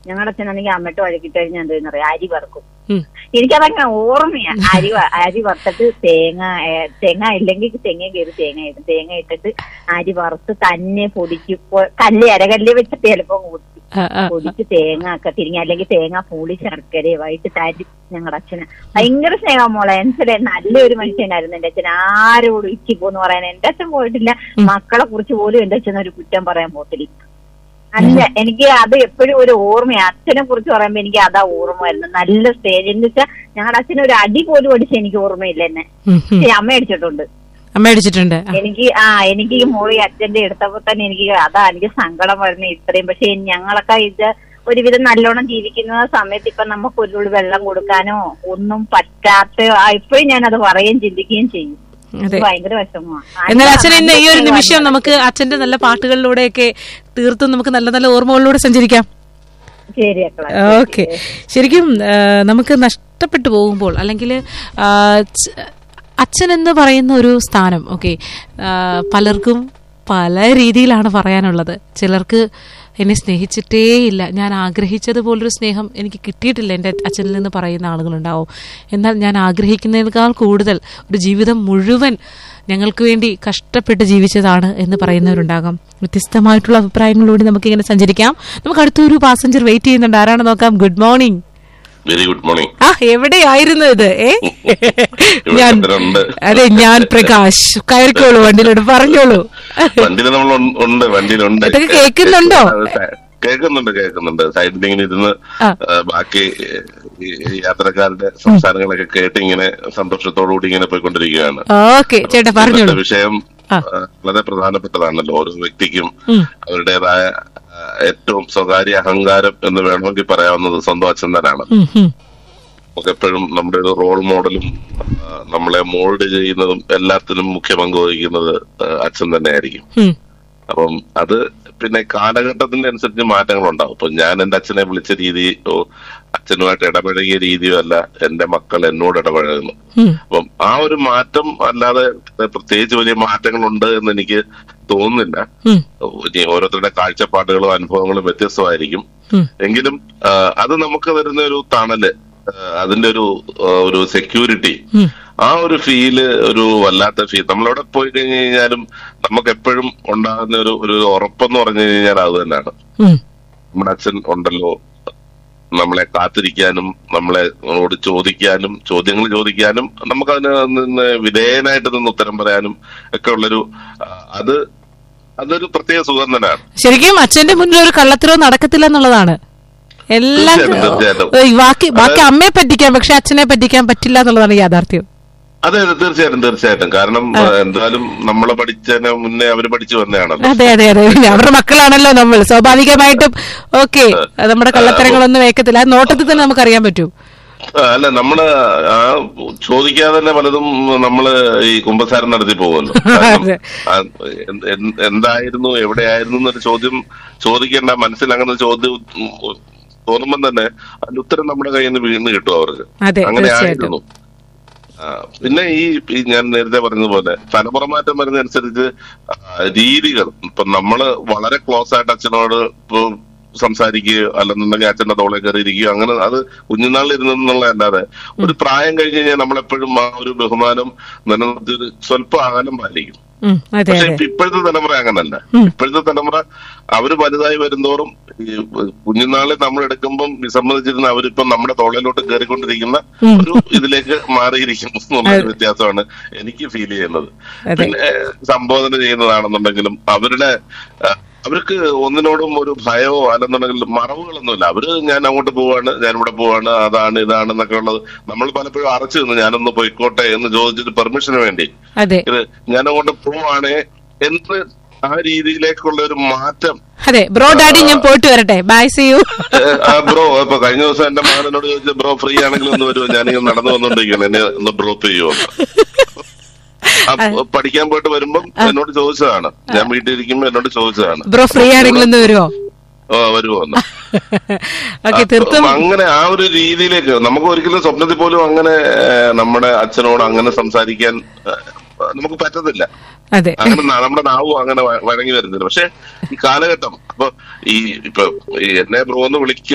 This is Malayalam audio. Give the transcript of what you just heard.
ഞങ്ങളുടെ അച്ഛനാണെങ്കിൽ അമ്മട്ട് വഴക്കിട്ട് കഴിഞ്ഞാൽ എന്താ പറയാ അരി വറുക്കും ഉം. എനിക്കതങ്ങനെ ഓർമ്മയാ അരി വ- അരി വറുത്തിട്ട് തേങ്ങ ഏ, തേങ്ങ ഇല്ലെങ്കിൽ തേങ്ങ കയറി തേങ്ങ ഇടും തേങ്ങ ഇട്ടിട്ട് അരി വറുത്ത് തന്നെ പൊടിക്കും പൊ- കല്ല് അരകല്ല് വെച്ച് ചിലപ്പോ കൂട്ടി ആ, ആ, പൊടിച്ച് തേങ്ങ ഒക്കെ തിരിഞ്ഞ അല്ലെങ്കിൽ തേങ്ങ പൂളി ശർക്കരയുമായിട്ട് തരി ഞങ്ങളുടെ അച്ഛന് ഭയങ്കര സ്നേഹം മോളെ എന്നെ നല്ലൊരു മനുഷ്യനായിരുന്നു എന്റെ അച്ഛൻ ആരോടും ഇച്ചി പോന്ന് പറയാൻ എന്റെ അച്ഛൻ പോയിട്ടില്ല മക്കളെ കുറിച്ച് പോലും എന്റെ അച്ഛൻ ഒരു കുറ്റം പറയാൻ പോത്തില്ല അല്ല എനിക്ക് അത് എപ്പോഴും ഒരു ഓർമ്മയാ അച്ഛനെ കുറിച്ച് പറയുമ്പോ എനിക്ക് അതാ ഓർമ്മ വരുന്നത് നല്ല സ്റ്റേജ് എന്ന് വെച്ചാൽ ഞങ്ങളുടെ അച്ഛന് ഒരു അടി പോലും അടിച്ച് എനിക്ക് ഓർമ്മയില്ല എന്നെ ഉം, ഉം. പക്ഷേ അമ്മ അടിച്ചിട്ടുണ്ട് അമ്മ അടിച്ചിട്ടുണ്ട് ആ, എനിക്ക് ആ എനിക്ക് ഈ മോളി അച്ഛന്റെ എടുത്തപ്പോ തന്നെ എനിക്ക് അതാ എനിക്ക് സങ്കടം വരുന്നത് ഇത്രയും പക്ഷെ ഞങ്ങളൊക്കെ ഇത് ഒരുവിധം നല്ലോണം ജീവിക്കുന്ന സമയത്ത് ഇപ്പൊ നമുക്ക് ഒരു തുള്ളി വെള്ളം കൊടുക്കാനോ ഒന്നും പറ്റാത്ത ഇപ്പോഴും ഞാൻ അത് പറയുകയും ചിന്തിക്കുകയും ചെയ്യും അതെ ഭയങ്കര വിഷമമാണ് എന്നാൽ അച്ഛൻ ഇന്ന് ഈ ഒരു നിമിഷം നമുക്ക് അച്ഛന്റെ നല്ല പാട്ടുകളിലൂടെയൊക്കെ തീർത്തും നമുക്ക് നല്ല നല്ല ഓർമ്മകളിലൂടെ സഞ്ചരിക്കാം ശരി അക്കള ഓക്കെ ശരിക്കും ആ, നമുക്ക് നഷ്ടപ്പെട്ടു പോകുമ്പോൾ അല്ലെങ്കിൽ അച്ഛൻ എന്ന് പറയുന്ന ഒരു സ്ഥാനം ഓക്കെ പലർക്കും പല രീതിയിലാണ് പറയാനുള്ളത് ചിലർക്ക് എന്നെ സ്നേഹിച്ചിട്ടേയില്ല ഞാൻ ആഗ്രഹിച്ചതുപോലൊരു സ്നേഹം എനിക്ക് കിട്ടിയിട്ടില്ല എൻ്റെ അച്ഛനിൽ നിന്ന് പറയുന്ന ആളുകളുണ്ടാവും എന്നാൽ ഞാൻ ആഗ്രഹിക്കുന്നതിനേക്കാൾ കൂടുതൽ ഒരു ജീവിതം മുഴുവൻ ഞങ്ങൾക്ക് വേണ്ടി കഷ്ടപ്പെട്ട് ജീവിച്ചതാണ് എന്ന് പറയുന്നവരുണ്ടാകാം വ്യത്യസ്തമായിട്ടുള്ള അഭിപ്രായങ്ങളിലൂടെ നമുക്കിങ്ങനെ സഞ്ചരിക്കാം നമുക്ക് അടുത്തൊരു പാസഞ്ചർ വെയിറ്റ് ചെയ്യുന്നുണ്ട് ആരാണ് നോക്കാം good morning very good morning ആ എവിടെയായിരുന്നു ഇത് ഏ ഇവിടെ ഞാൻ ഇത്രയുണ്ട്. അതെ ഞാൻ പ്രകാശ് കയറിക്കോളൂ വണ്ടിയിലോട്ട് പറഞ്ഞോളൂ വണ്ടിയിൽ നമ്മൾ ഉൺ- ഉണ്ട് വണ്ടിയിലുണ്ട് ഇതൊക്കെ കേൾക്കുന്നുണ്ടോ? അത് സ- കേൾക്കുന്നുണ്ട് കേൾക്കുന്നുണ്ട് സൈഡിൽ ഇങ്ങനെ ഇരുന്ന് ആ. ആ, ബാക്കി ഈ ഈ യാത്രക്കാരുടെ സംസാരങ്ങളൊക്കെ കേട്ട് ഇങ്ങനെ സന്തോഷത്തോടു കൂടി ഇങ്ങനെ പോയിക്കൊണ്ടിരിക്കുകയാണ് ഓക്കെ ചേട്ടാ പറഞ്ഞോളൂ ഇന്നത്തെ വിഷയം ആ. ആ, വളരെ പ്രധാനപ്പെട്ടതാണല്ലോ ഓരോ വ്യക്തിക്കും ഉം. അവരുടേതായ ആ, ഏറ്റവും സ്വകാര്യ അഹങ്കാരം എന്ന് വേണമെങ്കിൽ പറയാവുന്നത് സ്വന്തം അച്ഛൻ തന്നെയാണ് ഉം, ഉം. നമുക്ക് എപ്പോഴും നമ്മുടെ ഒരു റോൾ മോഡലും ആ, നമ്മളെ മോൾഡ് ചെയ്യുന്നതും എല്ലാത്തിനും മുഖ്യ പങ്ക് വഹിക്കുന്നത് ആ, അച്ഛൻ തന്നെയായിരിക്കും ഉം. അപ്പം അത് പിന്നെ കാലഘട്ടത്തിന്റെ അനുസരിച്ച് മാറ്റങ്ങൾ ഉണ്ടാവും ഇപ്പൊ ഞാൻ എന്റെ അച്ഛനെ വിളിച്ച രീതിയോ അച്ഛനുമായിട്ട് ഇടപഴകിയ രീതിയോ അല്ല എന്റെ മക്കൾ എന്നോട് ഇടപഴകുന്നു ഉം. അപ്പം ആ ഒരു മാറ്റം അല്ലാതെ പ്രത്യേകിച്ച് വലിയ മാറ്റങ്ങളുണ്ട് എന്ന് എനിക്ക് തോന്നുന്നില്ല ഉം. ഇനി ഓരോരുത്തരുടെ കാഴ്ചപ്പാടുകളും അനുഭവങ്ങളും വ്യത്യസ്തമായിരിക്കും ഉം. എങ്കിലും ആ, അത് നമുക്ക് തരുന്ന ഒരു തണല് ആ, അതിന്റെ ഒരു ആ, ഒരു സെക്യൂരിറ്റി ഉം. ആ ഒരു ഫീല് ഒരു വല്ലാത്ത ഫീൽ നമ്മളവിടെ പോയി കഴിഞ്ഞു കഴിഞ്ഞാലും നമുക്ക് എപ്പോഴും ഉണ്ടാകുന്ന ഒരു ഒരു ഉറപ്പെന്ന് പറഞ്ഞു കഴിഞ്ഞാൽ അത് തന്നെയാണ് ഉം. നമ്മുടെ അച്ഛൻ ഉണ്ടല്ലോ നമ്മളെ കാത്തിരിക്കാനും നമ്മളെ നമ്മളോട് ചോദിക്കാനും ചോദ്യങ്ങൾ ചോദിക്കാനും നമുക്കതിന് നിന്ന് വിധേയനായിട്ട് നിന്ന് ഉത്തരം പറയാനും ഒക്കെ ഉള്ളൊരു ആ, അത് അതൊരു പ്രത്യേക സുഖം തന്നെയാണ് ശരിക്കും അച്ഛന്റെ മുന്നിൽ ഒരു കള്ളത്തരവും നടക്കത്തില്ല എന്നുള്ളതാണ് എല്ലാം തീർച്ചയായിട്ടും, തീർച്ചയായിട്ടും. ഏയ് ബാക്കി ബാക്കി അമ്മയെ പറ്റിക്കാൻ പക്ഷെ അച്ഛനെ പറ്റിക്കാൻ പറ്റില്ല എന്നുള്ളതാണ് യാഥാർത്ഥ്യം അതെ അതെ തീർച്ചയായിട്ടും തീർച്ചയായിട്ടും കാരണം ആ, എന്തായാലും നമ്മളെ പഠിച്ചതിന് മുന്നേ അവര് പഠിച്ചു വന്നതാണല്ലോ അതെ അതെ അതെ പിന്നെ അവരുടെ മക്കളാണല്ലോ നമ്മൾ സ്വാഭാവികമായിട്ടും ഓക്കെ നമ്മുടെ കള്ളത്തരങ്ങളൊന്നും വേക്കത്തില്ല ആ നോട്ടത്തിൽ തന്നെ നമുക്കറിയാൻ പറ്റൂ ആ, അല്ല നമ്മള് ആ ചോദിക്കാതെ തന്നെ പലതും നമ്മള് ഈ കുമ്പസാരം നടത്തി പോകുമല്ലോ കാരണം, അതെ. ആ, എന്ത്- എന്ത്- എന്തായിരുന്നു എവിടെയായിരുന്നു എന്നൊരു ചോദ്യം ചോദിക്കേണ്ട മനസ്സിൽ അങ്ങനെ ഒരു ചോദ്യം ഉം, ഉം, തോന്നുമ്പം തന്നെ അതിന്റെ ഉത്തരം നമ്മുടെ കയ്യിൽ നിന്ന് വീണ് കിട്ടും അവർക്ക് അതെ, അങ്ങനെ തീർച്ചയായിട്ടും. ആയിരുന്നു ആ, പിന്നെ ഈ ഈ ഞാൻ നേരത്തെ പറഞ്ഞതുപോലെ തലമുറ മാറ്റം വരുന്നതനുസരിച്ച് ആ, രീതികൾ ഇപ്പൊ നമ്മള് വളരെ ക്ലോസ് ആയിട്ട് അച്ഛനോട് ഇപ്പൊ സംസാരിക്കുകയോ അല്ലെന്നുണ്ടെങ്കിൽ അച്ഛന്റെ തോളെ കയറിയിരിക്കുകയോ അങ്ങനെ അത് കുഞ്ഞുനാളിൽ ഇരുന്നുള്ള അല്ലാതെ ഒരു പ്രായം കഴിഞ്ഞ് കഴിഞ്ഞാൽ നമ്മളെപ്പോഴും ആ ഒരു ബഹുമാനം നിലനിർത്തി ഒരു സ്വല്പം അകലം പാലിക്കും ഉം, അതെ പക്ഷെ അതെ ഇപ്പൊ ഇപ്പോഴത്തെ തലമുറ അങ്ങനല്ല ഇപ്പോഴത്തെ തലമുറ അവര് വലുതായി വരുന്തോറും ഈ കുഞ്ഞുനാളിൽ നമ്മൾ എടുക്കുമ്പം വിസമ്മതിച്ചിരുന്ന അവരിപ്പം നമ്മുടെ തോളിലോട്ട് കയറിക്കൊണ്ടിരിക്കുന്ന ഒരു ഇതിലേക്ക് മാറിയിരിക്കുന്നു എന്നുള്ള ഒരു വ്യത്യാസമാണ് എനിക്ക് ഫീൽ ചെയ്യുന്നത് അതെ. പിന്നെ സംബോധന ചെയ്യുന്നതാണെന്നുണ്ടെങ്കിലും അവരുടെ ആ, അവർക്ക് ഒന്നിനോടും ഒരു ഭയമോ അല്ലെന്നുണ്ടെങ്കിൽ മറവുകളൊന്നുമില്ല അവര് ഞാൻ അങ്ങോട്ട് പോവാണ് ഞാൻ ഇവിടെ പോവാണ് അതാണ് ഇതാണ് എന്നൊക്കെ ഉള്ളത് നമ്മൾ പലപ്പോഴും അറച്ചു നിന്ന് ഞാനൊന്ന് പോയിക്കോട്ടെ എന്ന് ചോദിച്ചിട്ട് പെർമിഷന് വേണ്ടി അതെ ഇത് ഞാൻ അങ്ങോട്ട് പോവാണേ എന്ന് ആ രീതിയിലേക്കുള്ള ഒരു മാറ്റം അതെ ബ്രോ ഡാഡി ഞാൻ പോയിട്ട് വരട്ടെ ബൈ സി യു ഏഹ്, ആ ബ്രോ ഇപ്പൊ കഴിഞ്ഞ ദിവസം എന്റെ മകനോട് ചോദിച്ചു ബ്രോ ഫ്രീ ആണെങ്കിൽ ഒന്ന് വരുമോ ഞാനിങ്ങനെ നടന്നു വന്നോണ്ടിരിക്കണം എന്നെ ഒന്ന് ഡ്രോപ്പ് ചെയ്യുമോ പഠിക്കാൻ പോയിട്ട് വരുമ്പം എന്നോട് ചോദിച്ചതാണ് ഞാൻ വീട്ടിൽ ഇരിക്കുമ്പോ എന്നോട് ചോദിച്ചതാണ് ബ്രോ ഫ്രീ ആണെങ്കിൽ ഒന്ന് വരുമോ ഓ വരുമോ എന്ന് ഓക്കെ തീർത്തും അപ്പൊ അങ്ങനെ ആ ഒരു രീതിയിലേക്ക് നമുക്ക് ഒരിക്കലും സ്വപ്നത്തിൽ പോലും അങ്ങനെ ഏഹ്, നമ്മുടെ അച്ഛനോട് അങ്ങനെ സംസാരിക്കാൻ ഏഹ്, നമുക്ക് പറ്റത്തില്ല അതെ അങ്ങനെ ന- നമ്മുടെ നാവും അങ്ങനെ വ- വഴങ്ങി വരുന്നില്ല പക്ഷെ ഈ കാലഘട്ടം അപ്പൊ ഈ ഇപ്പൊ ഈ എന്നെ ബ്രോ എന്ന് വിളിക്കും